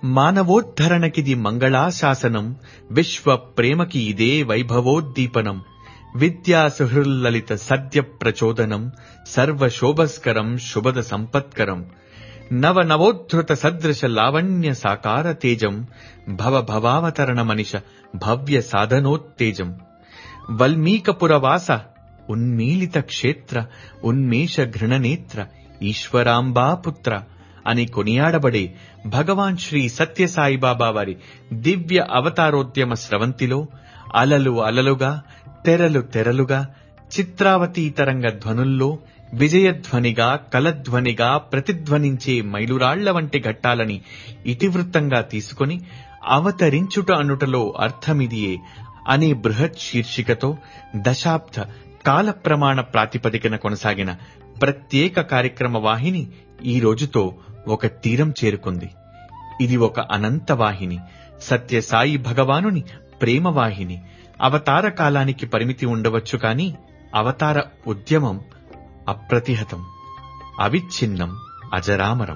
మానవోద్ధరణకిది మంగళాశాసనం విశ్వ ప్రేమకి ఇదే వైభవోద్దీపనం విద్యా సుహృల్లలిత సద్య ప్రచోదనం సర్వశోభస్కరం శుభద సంపత్కరం నవ నవోద్ధృత సదృశ లావణ్య సాకార తేజం భవ భవావతరణ మనిష భవ్య సాధనోత్తేజం వల్మీకపురవాస ఉన్మీలిత క్షేత్ర ఉన్మేష ఘృణనేత్ర ఈశ్వరాంబా పుత్ర అని కొనియాడబడే భగవాన్ శ్రీ సత్యసాయిబాబా వారి దివ్య అవతారోద్యమ స్రవంతిలో అలలు అలలుగా తెరలు తెరలుగా చిత్రావతీ తరంగ ధ్వనుల్లో విజయధ్వనిగా కలధ్వనిగా ప్రతిధ్వనించే మైలురాళ్ల వంటి ఘట్టాలని ఇతివృత్తంగా తీసుకొని అవతరించుట అనుటలో అర్థమిదియే అనే బృహత్ శీర్షికతో దశాబ్ద కాల ప్రమాణ ప్రాతిపదికన కొనసాగిన ప్రత్యేక కార్యక్రమ వాహిని ఈ రోజుతో ఒక తీరం చేరుకుంది ఇది ఒక అనంత వాహిని సత్యసాయి భగవానుని ప్రేమ వాహిని అవతార కాలానికి పరిమితి ఉండవచ్చు కాని అవతార ఉద్యమం అప్రతిహతం అవిచ్ఛిన్నం అజరామరం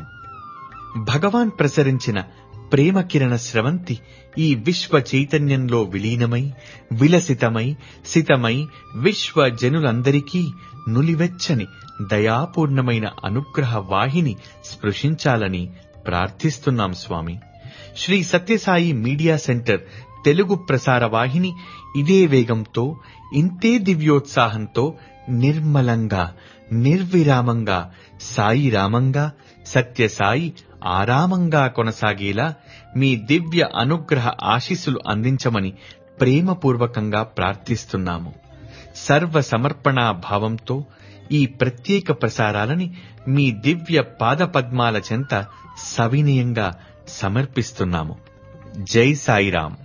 భగవాన్ ప్రసరించిన ప్రేమ కిరణ స్రవంతి ఈ విశ్వ చైతన్యంలో విలీనమై విలసితమై సితమై విశ్వ జనులందరికీ నులివెచ్చని దయాపూర్ణమైన అనుగ్రహ వాహిని స్పృశించాలని ప్రార్థిస్తున్నాం స్వామి శ్రీ సత్యసాయి మీడియా సెంటర్ తెలుగు ప్రసార వాహిని ఇదే వేగంతో ఇంతే దివ్యోత్సాహంతో నిర్మలంగా నిర్విరామంగా సాయి రామంగా సత్యసాయి ఆరామంగా కొనసాగేలా మీ దివ్య అనుగ్రహ ఆశీస్సులు అందించమని ప్రేమపూర్వకంగా ప్రార్థిస్తున్నాము సర్వ సమర్పణా భావంతో ఈ ప్రత్యేక ప్రసారాలని మీ దివ్య పాదపద్మాల చెంత సవినయంగా సమర్పిస్తున్నాము జై సాయిరాం